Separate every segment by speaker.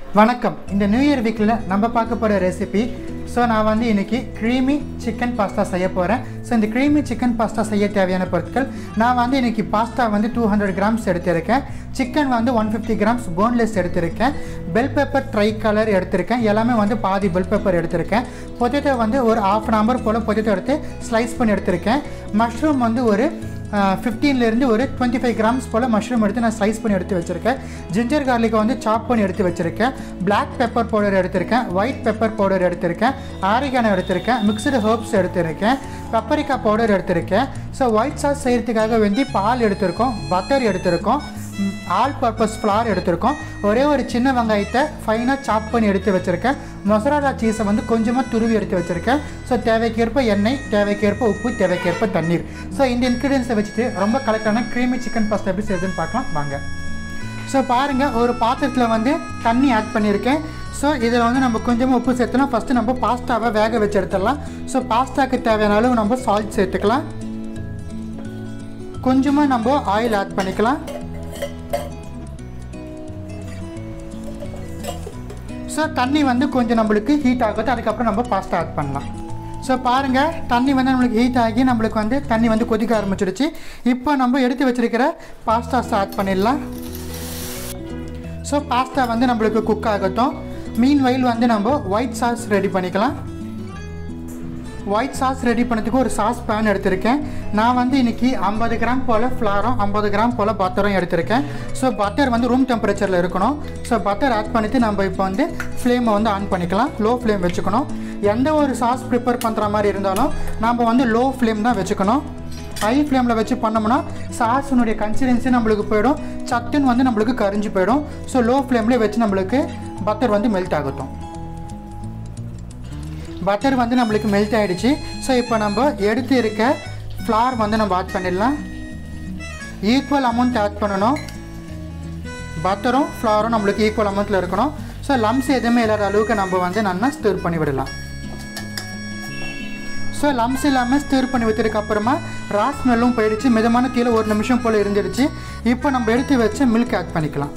Speaker 1: வணக்கம் இந்த new year வீக்கில் நம்ம பார்க்க போகிற ரெசிபி ஸோ நான் வந்து இன்னைக்கு க்ரீமி சிக்கன் பாஸ்தா செய்ய போகிறேன் ஸோ இந்த க்ரீமி சிக்கன் பாஸ்தா செய்ய தேவையான பொருட்கள் நான் வந்து இன்னைக்கு பாஸ்தா வந்து டூ ஹண்ட்ரட் கிராம்ஸ் எடுத்திருக்கேன் சிக்கன் வந்து ஒன் ஃபிஃப்டி கிராம்ஸ் போன்லெஸ் எடுத்திருக்கேன் பெல் பெப்பர் ட்ரை கலர் எடுத்திருக்கேன் எல்லாமே வந்து பாதி பெல் பெப்பர் எடுத்திருக்கேன் பொட்டேட்டோ வந்து ஒரு ஆஃப் அன் ஹவர் போல் பொட்டேட்டோ எடுத்து ஸ்லைஸ் பண்ணி எடுத்திருக்கேன் மஷ்ரூம் வந்து ஒரு ஃபிஃப்டீன்லேருந்து ஒரு டுவெண்ட்டி ஃபைவ் கிராம்ஸ் போல் மஷ்ரூம் எடுத்து நான் ஸ்லைஸ் பண்ணி எடுத்து வச்சுருக்கேன் ஜிஞ்சர் கார்லிக்கை வந்து சாப் பண்ணி எடுத்து வச்சுருக்கேன் பிளாக் பெப்பர் பவுடர் எடுத்திருக்கேன் ஒயிட் பெப்பர் பவுடர் எடுத்திருக்கேன் ஆரிகானோ எடுத்திருக்கேன் மிக்சடு ஹர்ப்ஸ் எடுத்திருக்கேன் பெப்பரிக்கா பவுடர் எடுத்திருக்கேன் ஸோ ஒயிட் சாஸ் செய்கிறதுக்காக வேண்டி பால் எடுத்திருக்கோம் பட்டர் எடுத்திருக்கோம் ஆல் பர்பஸ் ஃப்ளார் எடுத்திருக்கோம் ஒரே ஒரு சின்ன வெங்காயத்தை ஃபைனாக சாப் பண்ணி எடுத்து வச்சுருக்கேன் மொசராலா சீஸை வந்து கொஞ்சமாக துருவி எடுத்து வச்சுருக்கேன் ஸோ தேவைக்கேற்ப எண்ணெய் தேவைக்கேற்ப உப்பு தேவைக்கேற்ப தண்ணீர் ஸோ இந்த இன்க்ரீடியன்ஸை வச்சுட்டு ரொம்ப கலெக்டான க்ரீமி சிக்கன் பாஸ்தா எப்படி செய்யுதுன்னு பார்க்கலாம் வாங்க ஸோ பாருங்கள் ஒரு பாத்திரத்தில் வந்து தண்ணி ஆட் பண்ணியிருக்கேன் ஸோ இதில் வந்து நம்ம கொஞ்சமாக உப்பு சேர்த்துலாம் ஃபஸ்ட்டு நம்ம பாஸ்தாவை வேக வச்சு எடுத்துடலாம் ஸோ பாஸ்தாக்கு தேவையான அளவு நம்ம சால்ட் சேர்த்துக்கலாம் கொஞ்சமாக நம்ம ஆயில் ஆட் பண்ணிக்கலாம் ஸோ தண்ணி வந்து கொஞ்சம் நம்மளுக்கு ஹீட் ஆகுது அதுக்கப்புறம் நம்ம பாஸ்தா ஆட் பண்ணலாம் ஸோ பாருங்கள் தண்ணி வந்து நம்மளுக்கு ஹீட் ஆகி நம்மளுக்கு வந்து தண்ணி வந்து கொதிக்க ஆரம்பிச்சிடுச்சு இப்போ நம்ம எடுத்து வச்சிருக்கிற பாஸ்தாஸ் ஆட் பண்ணிடலாம் ஸோ பாஸ்தா வந்து நம்மளுக்கு குக் ஆகட்டும் மீன் வயல் வந்து நம்ம ஒயிட் சாஸ் ரெடி பண்ணிக்கலாம் ஒயிட் சாஸ் ரெடி பண்ணதுக்கு ஒரு சாஸ் பேன் எடுத்திருக்கேன் நான் வந்து இன்றைக்கி ஐம்பது கிராம் போல் ஃப்ளாரும் ஐம்பது கிராம் போல் பட்டரும் எடுத்திருக்கேன் ஸோ பட்டர் வந்து ரூம் டெம்பரேச்சரில் இருக்கணும் ஸோ பட்டர் ஆட் பண்ணிவிட்டு நம்ம இப்போ வந்து ஃப்ளேமை வந்து ஆன் பண்ணிக்கலாம் லோ ஃப்ளேம் வச்சுக்கணும் எந்த ஒரு சாஸ் ப்ரிப்பேர் பண்ணுற மாதிரி இருந்தாலும் நம்ம வந்து லோ ஃப்ளேம் தான் வச்சுக்கணும் ஹை ஃப்ளேமில் வச்சு பண்ணோம்னா சாஸினுடைய கன்சிஸ்டன்சி நம்மளுக்கு போயிடும் சட்டுன்னு வந்து நம்மளுக்கு கரிஞ்சு போயிடும் ஸோ லோ ஃப்ளேம்லேயே வச்சு நம்மளுக்கு பட்டர் வந்து மெல்ட் ஆகட்டும் பட்டர் வந்து நம்மளுக்கு மெல்ட் ஆகிடுச்சு ஸோ இப்போ நம்ம எடுத்து இருக்க ஃப்ளார் வந்து நம்ம ஆட் பண்ணிடலாம் ஈக்குவல் அமௌண்ட் ஆட் பண்ணணும் பட்டரும் ஃப்ளாரும் நம்மளுக்கு ஈக்குவல் அமௌண்ட்டில் இருக்கணும் ஸோ லம்ஸ் எதுவுமே இல்லாத அளவுக்கு நம்ம வந்து நல்லா ஸ்டிர் பண்ணி விடலாம் ஸோ லம்ஸ் இல்லாமல் ஸ்டிர் பண்ணி விட்டதுக்கு அப்புறமா ராஸ் ஸ்மெல்லும் போயிடுச்சு மிதமான கீழே ஒரு நிமிஷம் போல் இருந்துடுச்சு இப்போ நம்ம எடுத்து வச்சு மில்க் ஆட் பண்ணிக்கலாம்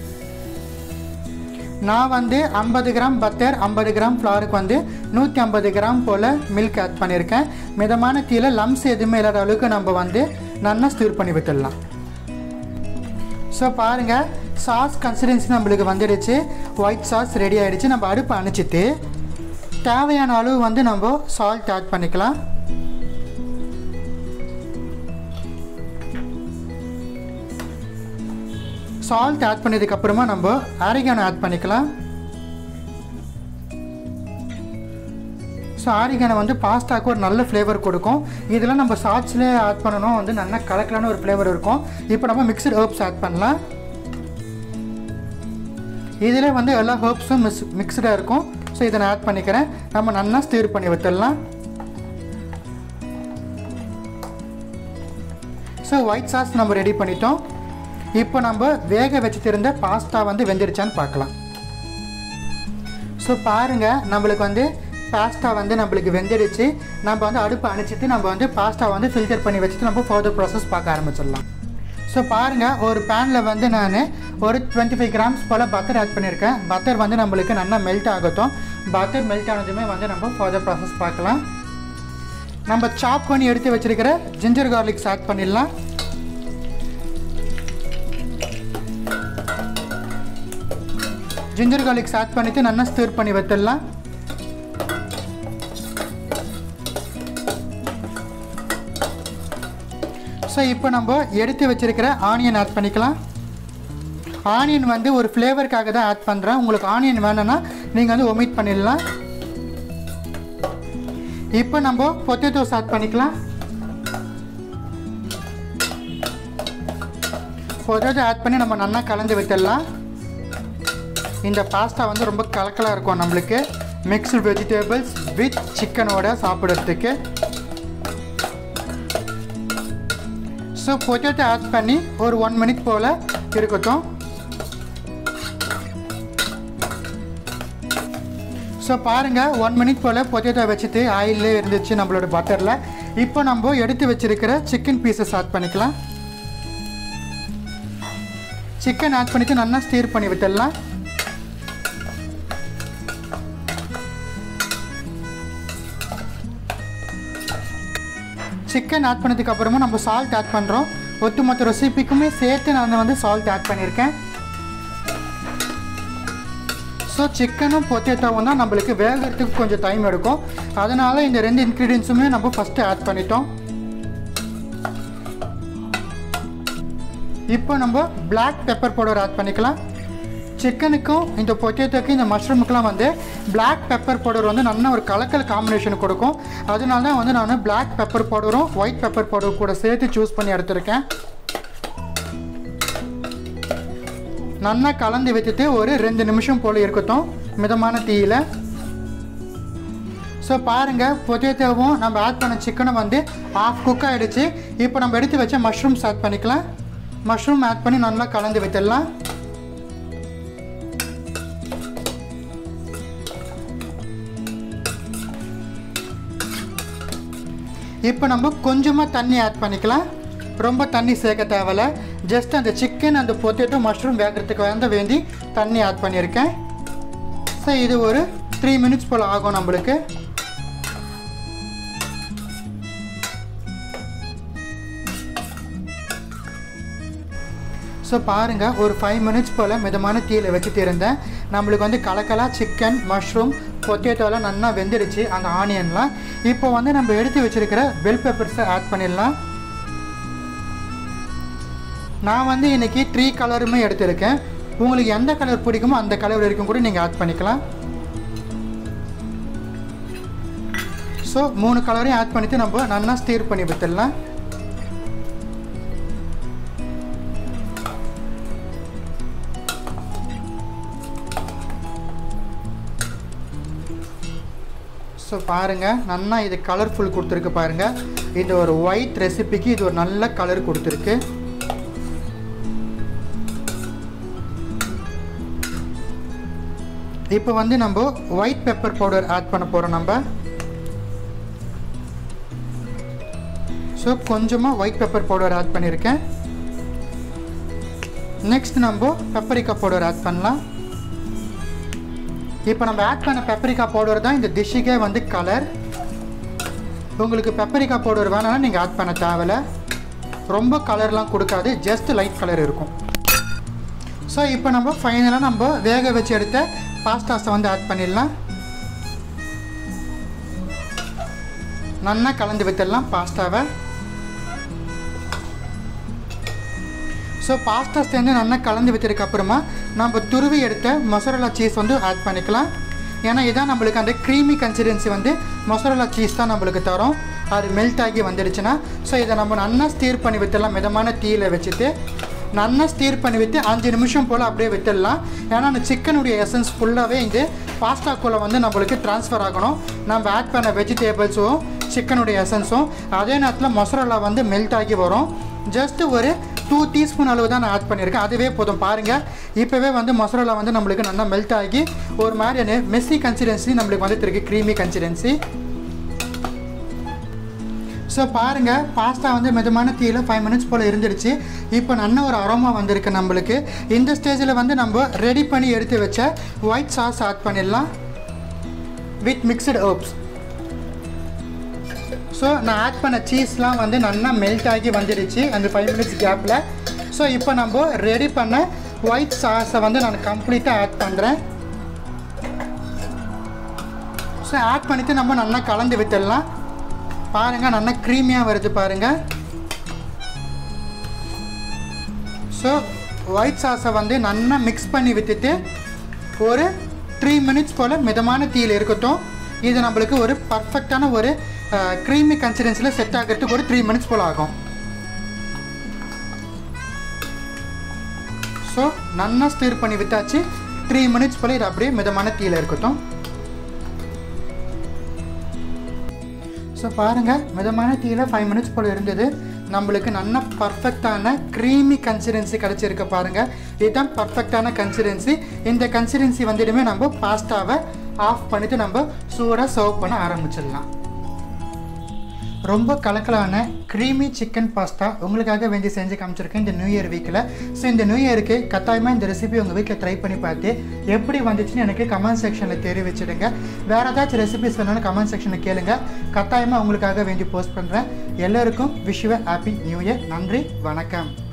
Speaker 1: நான் வந்து ஐம்பது கிராம் பட்டர் ஐம்பது கிராம் ஃப்ளாருக்கு வந்து நூற்றி ஐம்பது கிராம் போல் மில்க் ஆட் பண்ணியிருக்கேன் மிதமான தீயில் லம்ஸ் எதுவுமே இல்லாத அளவுக்கு நம்ம வந்து நல்லா ஸ்டிர் பண்ணி விட்டுடலாம் ஸோ பாருங்கள் சாஸ் கன்சிஸ்டன்சி நம்மளுக்கு வந்துடுச்சு ஒயிட் சாஸ் ரெடி ஆகிடுச்சு நம்ம அடுப்பு அணைச்சிட்டு தேவையான அளவு வந்து நம்ம சால்ட் ஆட் பண்ணிக்கலாம் சால்ட் ஆட் பண்ணதுக்கப்புறமா நம்ம ஆரிகானோ ஆட் பண்ணிக்கலாம் ஸோ ஆரிகானோ வந்து பாஸ்தாக்கு ஒரு நல்ல ஃப்ளேவர் கொடுக்கும் இதெல்லாம் நம்ம சாட்ஸ்லேயே ஆட் பண்ணணும் வந்து நல்லா கலக்கலான ஒரு ஃப்ளேவர் இருக்கும் இப்போ நம்ம மிக்சட் ஹர்ப்ஸ் ஆட் பண்ணலாம் இதில் வந்து எல்லா ஹர்ப்ஸும் மிக்ஸ் மிக்சடாக இருக்கும் ஸோ இதை நான் ஆட் பண்ணிக்கிறேன் நம்ம நல்லா ஸ்டீர் பண்ணி விட்டுடலாம் ஸோ ஒயிட் சாஸ் நம்ம ரெடி பண்ணிட்டோம் இப்போ நம்ம வேக வச்சுருந்த பாஸ்தா வந்து வெந்துருச்சான்னு பார்க்கலாம் ஸோ பாருங்கள் நம்மளுக்கு வந்து பாஸ்தா வந்து நம்மளுக்கு வெந்துடுச்சு நம்ம வந்து அடுப்பு அணைச்சிட்டு நம்ம வந்து பாஸ்தா வந்து ஃபில்டர் பண்ணி வச்சுட்டு நம்ம ஃபர்தர் ப்ராசஸ் பார்க்க ஆரம்பிச்சிடலாம் ஸோ பாருங்கள் ஒரு பேனில் வந்து நான் ஒரு டுவெண்ட்டி ஃபைவ் கிராம்ஸ் போல் பட்டர் ஆட் பண்ணியிருக்கேன் பட்டர் வந்து நம்மளுக்கு நல்லா மெல்ட் ஆகட்டும் பட்டர் மெல்ட் ஆனதுமே வந்து நம்ம ஃபர்தர் ப்ராசஸ் பார்க்கலாம் நம்ம சாப் பண்ணி எடுத்து வச்சுருக்கிற ஜிஞ்சர் கார்லிக்ஸ் ஆட் பண்ணிடலாம் ஜிஞ்சர் கார்லிக்ஸ் ஆட் பண்ணிவிட்டு நல்லா ஸ்டிர் பண்ணி வச்சிடலாம் ஸோ இப்போ நம்ம எடுத்து வச்சுருக்கிற ஆனியன் ஆட் பண்ணிக்கலாம் ஆனியன் வந்து ஒரு ஃப்ளேவருக்காக தான் ஆட் பண்ணுறேன் உங்களுக்கு ஆனியன் வேணும்னா நீங்கள் வந்து ஒமிட் பண்ணிடலாம் இப்போ நம்ம பொட்டேட்டோஸ் ஆட் பண்ணிக்கலாம் பொட்டேட்டோ ஆட் பண்ணி நம்ம நல்லா கலந்து விட்டுடலாம் இந்த பாஸ்தா வந்து ரொம்ப கலக்கலாக இருக்கும் நம்மளுக்கு மிக்ஸ்டு வெஜிடபிள்ஸ் வித் சிக்கனோட சாப்பிட்றதுக்கு ஸோ பொட்டேட்டோ ஆட் பண்ணி ஒரு ஒன் மினிட் போல் இருக்கட்டும் ஸோ பாருங்கள் ஒன் மினிட் போல் பொட்டேட்டோ வச்சுட்டு ஆயிலே இருந்துச்சு நம்மளோட பட்டரில் இப்போ நம்ம எடுத்து வச்சிருக்கிற சிக்கன் பீசஸ் ஆட் பண்ணிக்கலாம் சிக்கன் ஆட் பண்ணிவிட்டு நல்லா ஸ்டீர் பண்ணி விட்டுடலாம் சிக்கன் ஆட் பண்ணதுக்கு அப்புறமா நம்ம சால்ட் ஆட் பண்ணுறோம் ஒட்டுமொத்த ரெசிபிக்குமே சேர்த்து நான் வந்து சால்ட் ஆட் பண்ணியிருக்கேன் ஸோ சிக்கனும் பொட்டேட்டோவும் தான் நம்மளுக்கு வேகிறதுக்கு கொஞ்சம் டைம் எடுக்கும் அதனால் இந்த ரெண்டு இன்க்ரீடியன்ஸுமே நம்ம ஃபஸ்ட்டு ஆட் பண்ணிட்டோம் இப்போ நம்ம பிளாக் பெப்பர் பவுடர் ஆட் பண்ணிக்கலாம் சிக்கனுக்கும் இந்த பொட்டேட்டோக்கும் இந்த மஷ்ரூமுக்கெலாம் வந்து பிளாக் பெப்பர் பவுடர் வந்து நல்ல ஒரு கலக்கல் காம்பினேஷன் கொடுக்கும் அதனால தான் வந்து நான் பிளாக் பெப்பர் பவுடரும் ஒயிட் பெப்பர் பவுடர் கூட சேர்த்து சூஸ் பண்ணி எடுத்திருக்கேன் நல்லா கலந்து வச்சுட்டு ஒரு ரெண்டு நிமிஷம் போல் இருக்கட்டும் மிதமான தீயில் ஸோ பாருங்கள் பொட்டேட்டோவும் நம்ம ஆட் பண்ண சிக்கனும் வந்து ஆஃப் குக் ஆகிடுச்சு இப்போ நம்ம எடுத்து வச்ச மஷ்ரூம்ஸ் ஆட் பண்ணிக்கலாம் மஷ்ரூம் ஆட் பண்ணி நல்லா கலந்து விட்டுடலாம் இப்போ நம்ம கொஞ்சமாக தண்ணி ஆட் பண்ணிக்கலாம் ரொம்ப தண்ணி சேர்க்க தேவையில்ல ஜஸ்ட் அந்த சிக்கன் அந்த பொட்டேட்டோ மஷ்ரூம் வேகிறதுக்கு வந்து வேண்டி தண்ணி ஆட் பண்ணியிருக்கேன் ஸோ இது ஒரு த்ரீ மினிட்ஸ் போல் ஆகும் நம்மளுக்கு ஸோ பாருங்கள் ஒரு ஃபைவ் மினிட்ஸ் போல் மிதமான தீயில் வச்சுட்டு இருந்தேன் நம்மளுக்கு வந்து கலக்கலாக சிக்கன் மஷ்ரூம் பொட்டேட்டோலாம் நல்லா வெந்துடுச்சு அந்த ஆனியன்லாம் இப்போ வந்து நம்ம எடுத்து வச்சுருக்கிற பெல் பெப்பர்ஸை ஆட் பண்ணிடலாம் நான் வந்து இன்றைக்கி த்ரீ கலருமே எடுத்திருக்கேன் உங்களுக்கு எந்த கலர் பிடிக்குமோ அந்த கலர் வரைக்கும் கூட நீங்கள் ஆட் பண்ணிக்கலாம் ஸோ மூணு கலரையும் ஆட் பண்ணிவிட்டு நம்ம நல்லா ஸ்டீர் பண்ணி விட்டுடலாம் ஸோ பாருங்கள் நல்லா இது கலர்ஃபுல் கொடுத்துருக்கு பாருங்கள் இந்த ஒரு ஒயிட் ரெசிபிக்கு இது ஒரு நல்ல கலர் கொடுத்துருக்கு இப்போ வந்து நம்ம ஒயிட் பெப்பர் பவுடர் ஆட் பண்ண போகிறோம் நம்ம ஸோ கொஞ்சமாக ஒயிட் பெப்பர் பவுடர் ஆட் பண்ணியிருக்கேன் நெக்ஸ்ட் நம்ம பெப்பரிக்கா பவுடர் ஆட் பண்ணலாம் இப்போ நம்ம ஆட் பண்ண பெப்பரிக்கா பவுடர் தான் இந்த டிஷ்ஷுக்கே வந்து கலர் உங்களுக்கு பெப்பரிக்கா பவுடர் வேணாலும் நீங்கள் ஆட் பண்ண தேவையில்ல ரொம்ப கலர்லாம் கொடுக்காது ஜஸ்ட் லைட் கலர் இருக்கும் ஸோ இப்போ நம்ம ஃபைனலாக நம்ம வேக வச்சு எடுத்த பாஸ்தாஸை வந்து ஆட் பண்ணிடலாம் நல்லா கலந்து விட்டுடலாம் பாஸ்தாவை ஸோ பாஸ்தா சேர்ந்து நல்லா கலந்து விட்டதுக்கு அப்புறமா நம்ம துருவி எடுத்த மொசரலா சீஸ் வந்து ஆட் பண்ணிக்கலாம் ஏன்னா இதான் நம்மளுக்கு அந்த க்ரீமி கன்சிஸ்டன்சி வந்து மொசரலா சீஸ் தான் நம்மளுக்கு தரும் அது மெல்ட் ஆகி வந்துடுச்சுன்னா ஸோ இதை நம்ம நல்லா ஸ்டீர் பண்ணி விட்டுடலாம் மிதமான தீயில் வச்சுட்டு நல்லா ஸ்டீர் பண்ணி விட்டு அஞ்சு நிமிஷம் போல் அப்படியே விட்டுடலாம் ஏன்னா அந்த சிக்கனுடைய எசன்ஸ் ஃபுல்லாகவே இந்த பாஸ்தாக்குள்ளே வந்து நம்மளுக்கு ட்ரான்ஸ்ஃபர் ஆகணும் நம்ம ஆட் பண்ண வெஜிடேபிள்ஸும் சிக்கனுடைய எசன்ஸும் அதே நேரத்தில் மொசரலா வந்து மெல்ட் ஆகி வரும் ஜஸ்ட் ஒரு டூ டீஸ்பூன் அளவு தான் நான் ஆட் பண்ணியிருக்கேன் அதுவே போதும் பாருங்கள் இப்போவே வந்து மசாலா வந்து நம்மளுக்கு நல்லா மெல்ட் ஆகி ஒரு மாதிரியான மெஸ்ஸி கன்சிடென்சி நம்மளுக்கு வந்துட்டு இருக்கு க்ரீமி கன்சிடென்சி ஸோ பாருங்கள் பாஸ்தா வந்து மிதமான தீயில் ஃபைவ் மினிட்ஸ் போல் இருந்துடுச்சு இப்போ நல்ல ஒரு அரோமா வந்திருக்கு நம்மளுக்கு இந்த ஸ்டேஜில் வந்து நம்ம ரெடி பண்ணி எடுத்து வச்ச ஒயிட் சாஸ் ஆட் பண்ணிடலாம் வித் மிக்சடு ஹர்ப்ஸ் ஸோ நான் ஆட் பண்ண சீஸ்லாம் வந்து நல்லா மெல்ட் ஆகி வந்துடுச்சு அந்த ஃபைவ் மினிட்ஸ் கேப்பில் ஸோ இப்போ நம்ம ரெடி பண்ண ஒயிட் சாஸை வந்து நான் கம்ப்ளீட்டாக ஆட் பண்ணுறேன் ஸோ ஆட் பண்ணிவிட்டு நம்ம நல்லா கலந்து விட்டுடலாம் பாருங்கள் நல்லா க்ரீமியாக வருது பாருங்கள் ஸோ ஒயிட் சாஸை வந்து நல்லா மிக்ஸ் பண்ணி விட்டுட்டு ஒரு த்ரீ மினிட்ஸ் போல் மிதமான தீயில் இருக்கட்டும் இது நம்மளுக்கு ஒரு பர்ஃபெக்டான ஒரு க்ரீமி கன்சிஸ்டன்சியில் செட் ஆகிறதுக்கு ஒரு த்ரீ மினிட்ஸ் போல் ஆகும் ஸோ நல்லா ஸ்டீர் பண்ணி விட்டாச்சு த்ரீ மினிட்ஸ் போல் இது அப்படியே மிதமான தீயில் இருக்கட்டும் ஸோ பாருங்கள் மிதமான தீயில் ஃபைவ் மினிட்ஸ் போல் இருந்தது நம்மளுக்கு நல்ல பர்ஃபெக்டான க்ரீமி கன்சிடென்சி கிடச்சிருக்கு பாருங்கள் இதுதான் பர்ஃபெக்டான கன்சிடென்சி இந்த கன்சிடென்சி வந்துடுமே நம்ம பாஸ்தாவை ஆஃப் பண்ணிவிட்டு நம்ம சூடாக சர்வ் பண்ண ஆரம்பிச்சிடலாம் ரொம்ப கலக்கலான க்ரீமி சிக்கன் பாஸ்தா உங்களுக்காக வேண்டி செஞ்சு காமிச்சிருக்கேன் இந்த நியூ இயர் வீக்கில் ஸோ இந்த நியூ இயருக்கு கட்டாயமாக இந்த ரெசிபி உங்கள் வீட்டில் ட்ரை பண்ணி பார்த்து எப்படி வந்துச்சுன்னு எனக்கு கமெண்ட் செக்ஷனில் தெரிவிச்சிடுங்க வேறு ஏதாச்சும் ரெசிபிஸ் வேணும்னு கமெண்ட் செக்ஷனில் கேளுங்க கட்டாயமாக உங்களுக்காக வேண்டி போஸ்ட் பண்ணுறேன் எல்லோருக்கும் விஷ் ஹாப்பி நியூ இயர் நன்றி வணக்கம்